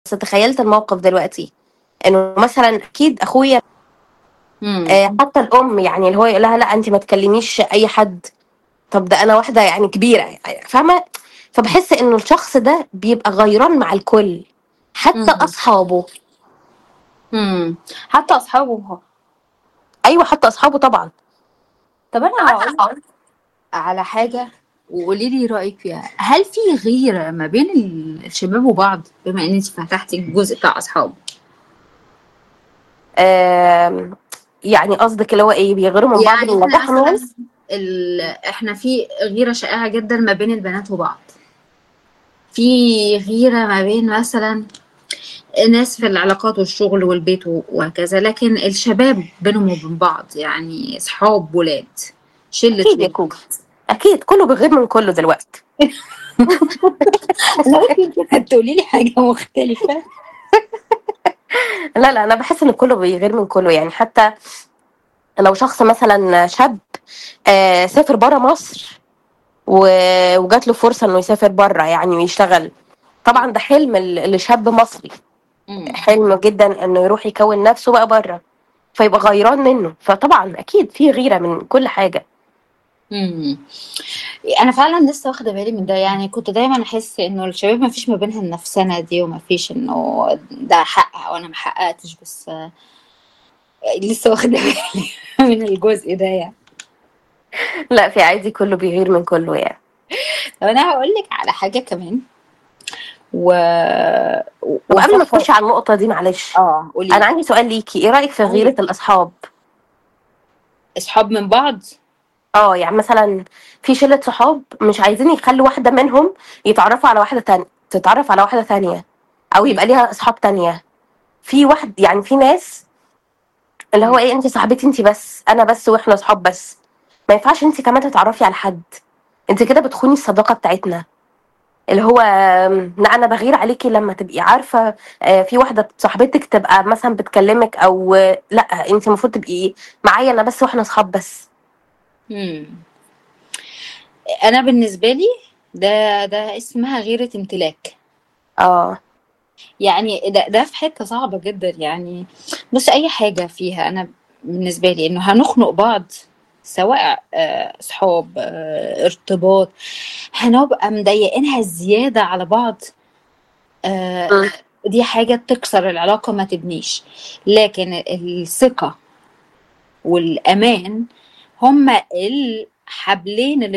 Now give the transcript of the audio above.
تخيلت الموقف دلوقتي انه مثلا اكيد اخويا إمم. آه، حتى الام يعني اللي هو يقول لها لا انت ما تكلميش اي حد طب ده انا واحده يعني كبيره يعني فاهمه فبحس انه الشخص ده بيبقى غيران مع الكل حتى اهم. اصحابه إمم. حتى أصحابه هو. ايوه حتى اصحابه طبعا طب أنا هاقول لِك على حاجة وقولي لي رأيِك فيها، هل في غيرة ما بين ال الشباب وبعض بما إن أنتِ فتحتِ الجزء بتاع أصحابه؟ آمم، يعني قصدِك اللي هو إيه بيغيروا من بعض يعني من إحنا نجاحهم يعني؟ مثلًا ال إحنا في غيرة شائعة جدًا ما بين البنات وبعض. في غيرة ما بين مثلًا ناس في العلاقات والشغل والبيت و وهكذا، لكن الشباب بينهم وبين بعض يعني صحاب ولاد، شلة أكيد يا ولاد. كوكي، أكيد كله بيغير من كله دلوقتي. أنا قُلت يمكن هتقولي لي حاجة مختلفة. لا، لا، أنا باحس إن كله بيغير من كله، يعني حتى لو شخص مثلًا شاب آآ، سافر برّه مصر و وجات له فرصة إنه يسافر برّه يعني ويشتغل، طبعًا ده حلم ل لشاب مصري، إمم. حلم جدًا إنه يروح يكوّن نفسه بقى برّه، فيبقى غيران منه، فطبعًا أكيد في غيرة من كل حاجة. إمم. أنا فعلًا لسه واخدة بالي من ده، يعني كنت دايمًا أحس إنه الشباب ما فيش ما بينها النفسنة دي وما فيش إنه ده حقق وأنا ما حققتش، بس لسه واخدة بالي من الجزء ده يعني. لأ، في عادي كله بيغير من كله يعني. طب أنا هاقول لِك على حاجة كمان و وقبل ما وفكر تخشي على النقطة دي معلش، آه، قولي أنا لي. عندي سؤال ليكِ، إيه رأيِك في قولي. غيرة الأصحاب؟ أصحاب من بعض؟ آه، يعني مثلًا في شلة صحاب مش عايزين يخلّوا واحدة منهم يتعرّفوا على واحدة تانية تتعرّف على واحدة تانية، أو إمم. يبقى ليها أصحاب تانية. في واحد يعني في ناس اللي هو إمم. إيه أنتِ صاحبتي أنتِ بس، أنا بس وإحنا صحاب بس، ما ينفعش أنتِ كمان تتعرّفي على حد، أنتِ كده بتخوني الصداقة بتاعتنا. اللي هو آمم، لأ أنا باغير عليكِ لمّا تبقي عارفة آآ، في واحدة صاحبتِك تبقى مثلًا بتكلمِك أو لأ، أنتِ المفروض تبقي معايا أنا بس وإحنا صحاب بس. إمم. أنا بالنسبة لي ده ده اسمها غيرة امتلاك. آه. يعني ده ده في حتّة صعبة جدًا، يعني بُصّي أي حاجة فيها أنا بالنسبة لي إنه هنخنق بعض سواء آآ، صحاب آآ، ارتباط، هنبقى مضايقينها زيادة على بعض آآ، إمم. دي حاجة تكسر العلاقة ما تبنيش، لكن الثقة والأمان هُم الحبلين اللي